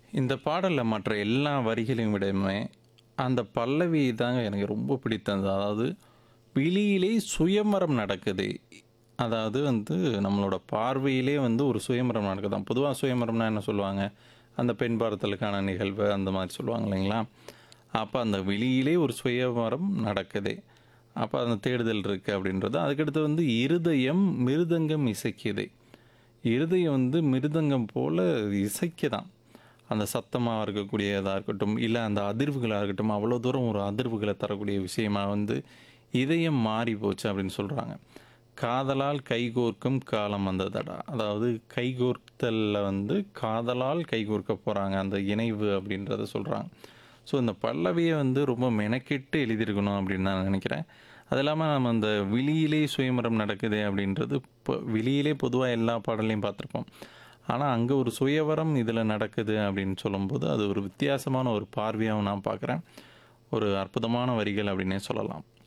இந்த பாடல்ல மற்ற எல்லா வரிகளையும் விடயுமே, அந்த பல்லவி தாங்க எனக்கு ரொம்ப பிடித்தது. அதாவது, "விழியிலே சுயம்வரம் நடக்குது." அதாவது வந்து நம்மளோட பார்வையிலே வந்து ஒரு சுயம்வரம் நடக்குதாம். பொதுவா சுயம்வரம்னா என்ன சொல்லுவாங்க? அந்த பெண் பார்த்தலுக்கான நிகழ்வு அந்த மாரி சொல்லுவாங்க இல்லைங்களா? அப்ப அந்த விழியிலே ஒரு சுயம்வரம் நடக்குது. அப்ப அந்த தேடுதல் இருக்கு அப்படின்றது. அதுக்கடுத்து வந்து "இருதயம் மிருதங்கம் இசைக்குது." இருதயம் வந்து மிருதங்கம் போல இசைக்குதாம். அந்த சத்தமா இருக்கக்கூடியதா இருக்கட்டும், இல்ல அந்த அதிர்வுகளா இருக்கட்டும், அவ்வளோ தூரம் ஒரு அதிர்வுகள தரக்கூடிய விஷயமா வந்து "இதயம் மாறி போச்சு" அப்படின்னு சொல்றாங்க. "காதலால் கைகோர்க்கும் காலம் வந்ததடா." அதாவது கைகோர்த்தல்ல வந்து காதலால் கைகோர்க்க போறாங்க. அந்த இணைவு அப்படின்றத சொல்றாங்க. ஸோ, இந்த பல்லவிய வந்து ரொம்ப மெனக்கெட்டு எழுதியிருக்கணும் அப்படின்னு நான் நெனைக்கிறேன். அது இல்லாம நம்ம அந்த "விழியிலே சுயம்வரம் நடக்குதே" அப்படின்றது பொ விழியிலே பொதுவா எல்லா பாடல்லையும் பார்த்துருப்போம். ஆனா, அங்க ஒரு சுயவரம் இதுல நடக்குது அப்படின்னு சொல்லும்போது, அது ஒரு வித்தியாசமான ஒரு பார்வையாவும் நான் பார்க்குறேன். ஒரு அற்புதமான வரிகள் அப்படின்னே சொல்லலாம்.